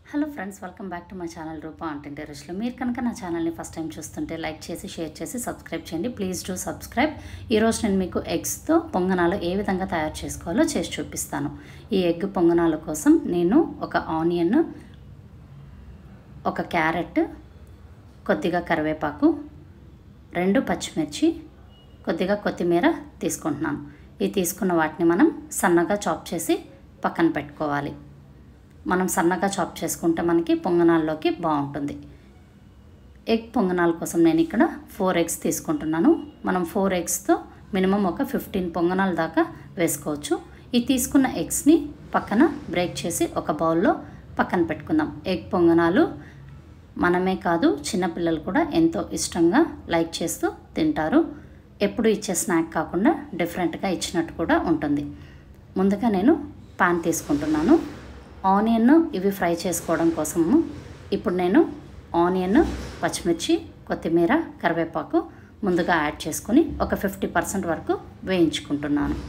hello friends welcome back to my channel Roopa అంటే రుచులు మీరు కనుక నా ఛానల్ని ఫస్ట్ టైం చూస్తుంటే లైక్ చేసి షేర్ చేసి సబ్స్క్రైబ్ చేయండి ప్లీజ్ డూ సబ్స్క్రైబ్ ఈరోజు నేను మీకు ఎగ్స్తో పొంగనాలు ఏ విధంగా తయారు చేసుకోవాలో చేసి చూపిస్తాను ఈ ఎగ్ పొంగనాల కోసం నేను ఒక ఆనియన్ ఒక క్యారెట్ కొద్దిగా కరివేపాకు రెండు పచ్చిమిర్చి కొద్దిగా కొత్తిమీర తీసుకుంటున్నాను ఈ తీసుకున్న వాటిని మనం సన్నగా చాప్ చేసి పక్కన పెట్టుకోవాలి మనం సన్నగా చాప్ చేసుకుంటే మనకి పొంగనాల్లోకి బాగుంటుంది ఎగ్ పొంగనాల కోసం నేను ఇక్కడ ఫోర్ ఎగ్స్ తీసుకుంటున్నాను మనం ఫోర్ ఎగ్స్తో మినిమం ఒక ఫిఫ్టీన్ పొంగనాల దాకా వేసుకోవచ్చు ఈ తీసుకున్న ఎగ్స్ని పక్కన బ్రేక్ చేసి ఒక బౌల్లో పక్కన పెట్టుకుందాం ఎగ్ పొంగనాలు మనమే కాదు చిన్నపిల్లలు కూడా ఎంతో ఇష్టంగా లైక్ చేస్తూ తింటారు ఎప్పుడు ఇచ్చే స్నాక్ కాకుండా డిఫరెంట్గా ఇచ్చినట్టు కూడా ఉంటుంది ముందుగా నేను పాన్ తీసుకుంటున్నాను ఆనియన్ ఇవి ఫ్రై చేసుకోవడం కోసము ఇప్పుడు నేను ఆనియన్ పచ్చిమిర్చి కొత్తిమీర కరివేపాకు ముందుగా యాడ్ చేసుకుని ఒక ఫిఫ్టీ పర్సెంట్ వరకు వేయించుకుంటున్నాను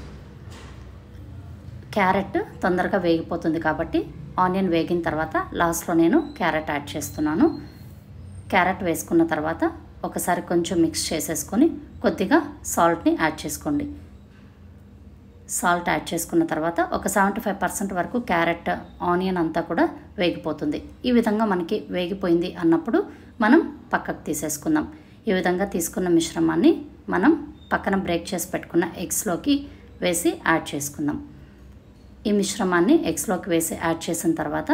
క్యారెట్ తొందరగా వేగిపోతుంది కాబట్టి ఆనియన్ వేగిన తర్వాత లాస్ట్లో నేను క్యారెట్ యాడ్ చేస్తున్నాను క్యారెట్ వేసుకున్న తర్వాత ఒకసారి కొంచెం మిక్స్ చేసేసుకొని కొద్దిగా సాల్ట్ని యాడ్ చేసుకోండి సాల్ట్ యాడ్ చేసుకున్న తర్వాత ఒక సెవెంటీ ఫైవ్ పర్సెంట్ వరకు క్యారెట్ ఆనియన్ అంతా కూడా వేగిపోతుంది ఈ విధంగా మనకి వేగిపోయింది అన్నప్పుడు మనం పక్కకు తీసేసుకుందాం ఈ విధంగా తీసుకున్న మిశ్రమాన్ని మనం పక్కన బ్రేక్ చేసి పెట్టుకున్న ఎగ్స్లోకి వేసి యాడ్ చేసుకుందాం ఈ మిశ్రమాన్ని ఎగ్స్లోకి వేసి యాడ్ చేసిన తర్వాత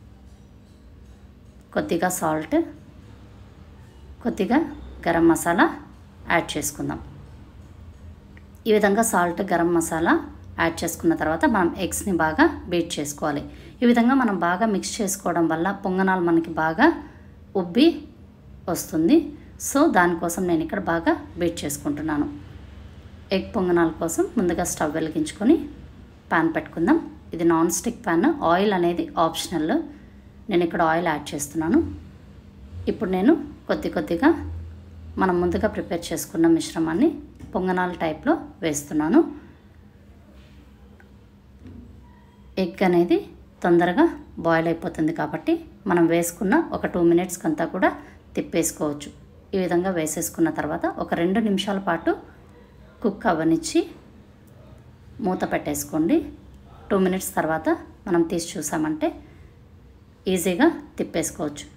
కొద్దిగా సాల్ట్ కొద్దిగా గరం మసాలా యాడ్ చేసుకుందాం ఈ విధంగా సాల్ట్ గరం మసాలా యాడ్ చేసుకున్న తర్వాత మనం ఎగ్స్ని బాగా బీట్ చేసుకోవాలి ఈ విధంగా మనం బాగా మిక్స్ చేసుకోవడం వల్ల పొంగనాలు మనకి బాగా ఉబ్బి వస్తుంది సో దానికోసం నేను ఇక్కడ బాగా బీట్ చేసుకుంటున్నాను ఎగ్ పొంగనాల కోసం ముందుగా స్టవ్ వెలిగించుకొని ప్యాన్ పెట్టుకుందాం ఇది నాన్ స్టిక్ ప్యాన్ ఆయిల్ అనేది ఆప్షనల్ నేను ఇక్కడ ఆయిల్ యాడ్ చేస్తున్నాను ఇప్పుడు నేను కొద్ది కొద్దిగా మనం ముందుగా ప్రిపేర్ చేసుకున్న మిశ్రమాన్ని పొంగనాల టైప్లో వేస్తున్నాను ఎగ్ అనేది తొందరగా బాయిల్ అయిపోతుంది కాబట్టి మనం వేసుకున్న ఒక టూ మినిట్స్కి అంతా కూడా తిప్పేసుకోవచ్చు ఈ విధంగా వేసేసుకున్న తర్వాత ఒక రెండు నిమిషాల పాటు కుక్ అవ్వనిచ్చి మూత పెట్టేసుకోండి టూ మినిట్స్ తర్వాత మనం తీసి చూసామంటే ఈజీగా తిప్పేసుకోవచ్చు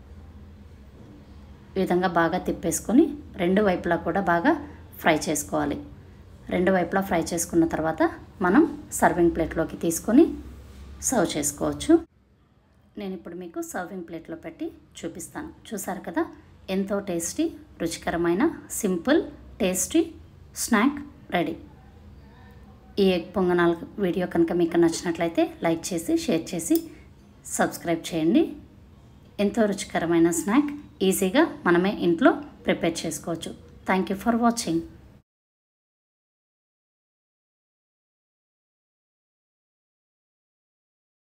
ఈ విధంగా బాగా తిప్పేసుకొని రెండు వైపులా కూడా బాగా ఫ్రై చేసుకోవాలి రెండు వైపులా ఫ్రై చేసుకున్న తర్వాత మనం సర్వింగ్ ప్లేట్లోకి తీసుకొని సర్వ్ చేసుకోవచ్చు నేను ఇప్పుడు మీకు సర్వింగ్ ప్లేట్లో పెట్టి చూపిస్తాను చూసారు కదా ఎంతో టేస్టీ రుచికరమైన సింపుల్ టేస్టీ స్నాక్ రెడీ ఈ ఎగ్ పొంగనాల వీడియో కనుక మీకు నచ్చినట్లయితే లైక్ చేసి షేర్ చేసి సబ్స్క్రైబ్ చేయండి ఎంతో రుచికరమైన స్నాక్ ఈజీగా మనమే ఇంట్లో ప్రిపేర్ చేసుకోవచ్చు థ్యాంక్ యూ ఫర్ వాచింగ్